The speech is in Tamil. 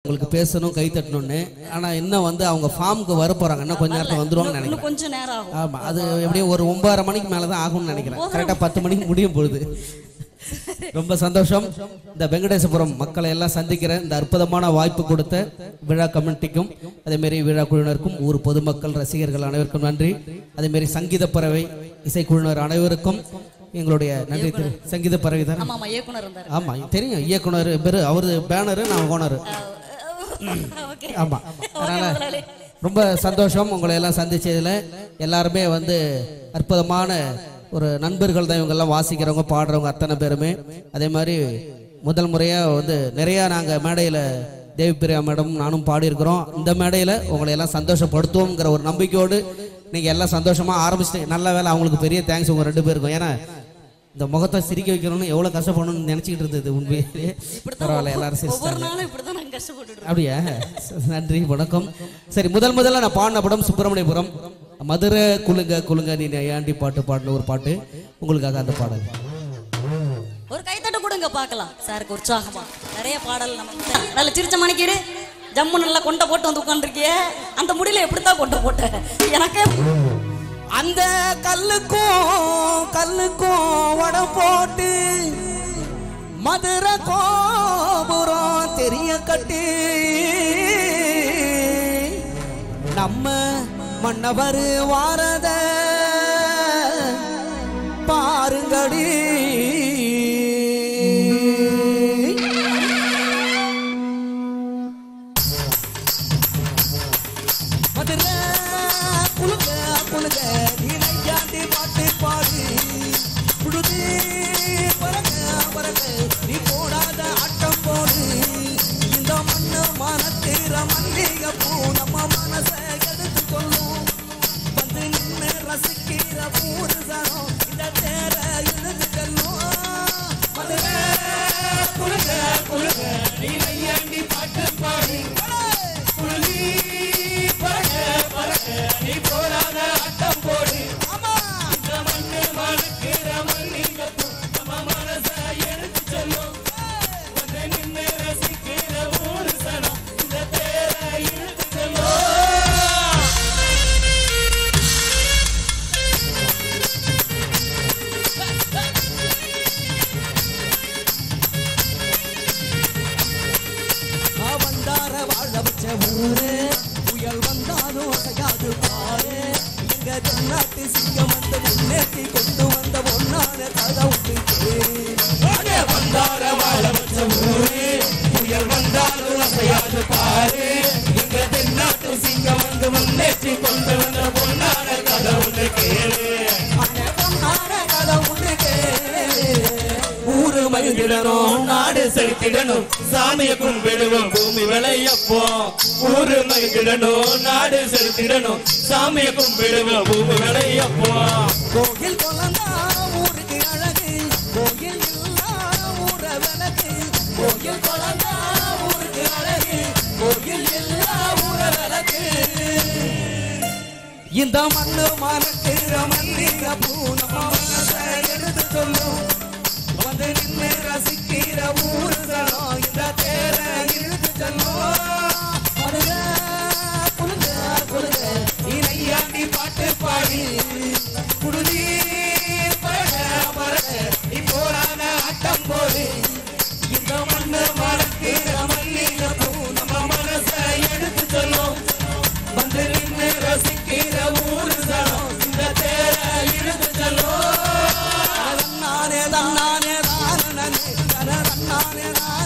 அவங்களுக்கு பேசணும் கை தட்டணும்னு ஆனா இன்னும் வந்து அவங்க ஃபார்முக்கு வர போறாங்க இன்னும் கொஞ்ச நேரத்தில் வந்துருவாங்கன்னு இன்னும் நினைக்கிறேன் கொஞ்சம் நேரம் ஆகும் ஆமா அது எப்படியும் ஒரு ஒன்பதரை மணிக்கு மேல தான் ஆகும்னு நினைக்கிறேன் கரெக்டா பத்து மணிக்கு முடியும் பொழுது ரொம்ப சந்தோஷம் இந்த வெங்கடேசபுரம் மக்களை எல்லாம் சந்திக்கிற இந்த அற்புதமான வாய்ப்பு கொடுத்த விழா கமிட்டிக்கும் அதேமாரி விழா குழுவினருக்கும் ஊர் பொதுமக்கள் ரசிகர்கள் அனைவருக்கும் நன்றி அதேமாரி சங்கீத பறவை இசைக்குழுவினர் அனைவருக்கும் எங்களுடைய நன்றி திரு சங்கீத பறவை தானே ஆமா ஆமா இயக்குனர் இருந்தாரு ஆமா தெரியும் இயக்குனர் பேரு அவரு பேனரு நான் ஓனரு ஓகே ஆமா அதனால ரொம்ப சந்தோஷம் உங்களை எல்லாம் சந்திச்சதுல எல்லாருமே வந்து அற்புதமான ஒரு நண்பர்கள் தான் இவங்கெல்லாம் வாசிக்கிறவங்க பாடுறவங்க அத்தனை பேருமே அதே மாதிரி முதல் முறையா வந்து நிறைய நாங்க மேடையில தேவி பிரியா மேடம் நானும் பாடியிருக்கிறோம் இந்த மேடையில உங்களை எல்லாம் சந்தோஷப்படுத்துவோங்கிற ஒரு நம்பிக்கையோடு நீங்க எல்லாம் சந்தோஷமா ஆரம்பிச்சிட்டு நல்ல வேலை அவங்களுக்கு பெரிய தேங்க்ஸ் உங்க ரெண்டு பேருக்கும் ஏன்னா இந்த முகத்தை சிரிக்க வைக்கணும்னு எவ்வளவு கஷ்டப்படணும்னு நினைச்சிட்டு இருந்தது உண்மையிலேயே பரவாயில்ல எல்லாரும் சிரிச்சிட்டாங்க ஒவ்வொரு நாளும் இப்படிதான் நாங்க கஷ்டப்பட்டுட்டு இருக்கோம். அப்படியா நன்றி வணக்கம் சரி முதல் முதல்ல நான் பாடின படம் சுப்பிரமணியபுரம் மதுரை குலுங்க குலுங்க நீ ஏண்டி பாட்டு பாடின ஒரு பாட்டு உங்களுக்காக அந்த பாடல் ஒரு கைத்தட்ட கொடுங்க பார்க்கலாம் சாருக்கு உற்சாகமா நிறைய பாடல் நமக்கு நல்ல சிரிச்ச மணிக்கிரு ஜம்மு நல்லா கொண்டை போட்டு வந்து உட்காந்துருக்கிய அந்த முடியல எப்படித்தான் கொண்டை போட்ட எனக்கு அந்த கல்லுக்கும் கல்லுக்கும் வடம் போட்டு மதுரை கோபுரம் தெரிய கட்டி நம்ம மன்னவர் வாரத பாருங்கடி மதுரை குலுங்க குலுங்க நீ நையாண்டி பாட்டு பாடு புழுதி பறக்க பறக்க நீ போடாத ஆட்டம் போடு இந்த மண்ணு மனத்தீர மல்லிகை பூ நம்ம மனசை எடுத்து சொல்லும் வந்து நின்று ரசிக்கிற பூருசனம் இந்த தேர இழுத்து செல்லும் மதுரை குலுங்க குலுங்க நீ நையாண்டி பாட்டு பாடு புழுதி பறக்க பறக்க நீ போடாத ஆட்டம் போடு ஆமா இந்த மண்ணு மணக்கிற மல்லிகை பூ நம்ம மனசை எடுத்து செல்லும் வந்து நின்று ரசிக்கிற ஊரு சனம் இந்த தேர இழுத்து செல்லும் வந்தார வாழ வச்ச ஊரு புயல் வந்தாலும் அசையாது பாரு எங்க தென்னாட்டு சிங்கம் வந்து முன்னேற்றி கொண்டு வந்த பொன்னான கதை விட்டு வந்தார வாழ வச்ச ஊரு புயல் வந்தாலும் அசையாது பாரு எங்க தென்னாட்டு சிங்கம் வந்து முன்னேற்றி கொண்டு வந்த பொன்னான கதை ஒன்று கேளு பொன்னான கதை ஒன்று கேளு ஊரு மகிழ்ந்திடணும் நாடு செலுத்திடணும் சாமியை கும்பிடுவோம் பூமி விளையப்போம் ஊரு மகிழ்ந்திடணும் நாடு செலுத்திடணும் சாமியை கும்பிடுவோம் பூமி விளையப்போம் கோயில் குழந்தா ஊருக்கு அழகு கோயில் இல்லா ஊர விளக்கு கோயில் குழந்தா ஊருக்கு அழகு கோயில் இல்லா ஊர விளக்கு இந்த மண்ணு மனக்கிற மல்லிகை பூ நம்ம மனசை எடுத்து சொல்லும் வந்து நின்று ரசிக்கிற ஊரு சனம் இந்த தேர இழுத்து செல்லும் மதுரை குலுங்க குலுங்க நீ நையாண்டி பாட்டு பாடி குடுதி பரக பரக நீ போரான ஆட்டம் போடு இந்த மண்ணு மறக்கிற மல்லிகை பூ நம்ம மனசை எடுத்து சொல்லும் வந்து நின்று ரசிக்கிற ஊரு சனம் இந்த தேர இழுத்து செல்லும் நானே தான் நானே தான் நானே தான் நானே தான்